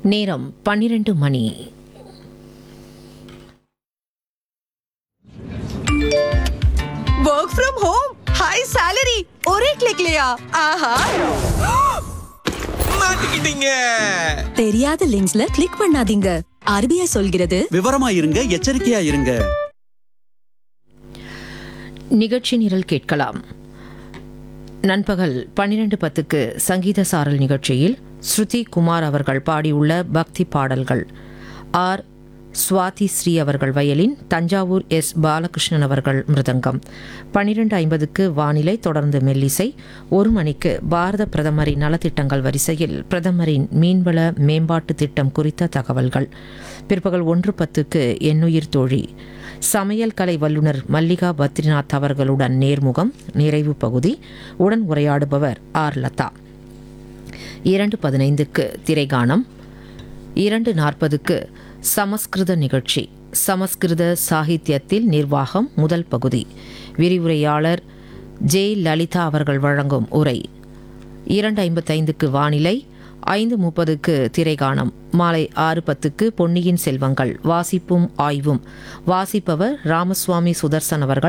நேரம் பன்னிரண்டு மணி work from home high salary और एक क्लिक लिया ஆஹா மாட்டிக்கிட்டீங்க தெரியாத லிங்க்ஸ்ல கிளிக் பண்ணாதீங்க ஆர்பிஐ சொல்கிறது விவரமா இருங்க எச்சரிக்கையா இருங்க நிகழ்ச்சி நிரல் கேட்கலாம் நண்பகல் பன்னிரண்டு பத்துக்கு சங்கீத சாரல் நிகழ்ச்சியில் ஸ்ருதி குமார் அவர்கள் பாடியுள்ள பக்தி பாடல்கள் ஆர் சுவாதி ஸ்ரீ அவர்கள் வயலின் தஞ்சாவூர் எஸ் பாலகிருஷ்ணன் அவர்கள் மிருதங்கம் பன்னிரெண்டு ஐம்பதுக்கு வானிலை தொடர்ந்து மெல்லிசை ஒரு மணிக்கு பாரத பிரதமரின் நலத்திட்டங்கள் வரிசையில் பிரதமரின் மீன்வள மேம்பாட்டு திட்டம் குறித்த தகவல்கள் பிற்பகல் ஒன்று பத்துக்கு எண்ணுயிர் தோழி சமையல் கலை வல்லுநர் மல்லிகா பத்ரிநாத் அவர்களுடன் நேர்முகம் நிறைவு பகுதி உடன் உரையாடுபவர் ஆர் லதா இரண்டு பதினைந்துக்கு திரைகானம் இரண்டு நாற்பதுக்கு சமஸ்கிருத நிகழ்ச்சி சமஸ்கிருத சாகித்யத்தில் நிர்வாகம் முதல் பகுதி விரிவுரையாளர் ஜே லலிதா அவர்கள் வழங்கும் உரை இரண்டு ஐம்பத்தைந்துக்கு வானிலை ஐந்து முப்பதுக்கு திரைகானம் மாலை ஆறு பத்துக்கு பொன்னியின் செல்வங்கள் வாசிப்பும் ஆய்வும் வாசிப்பவர் ராமசுவாமி சுதர்சன் அவர்கள்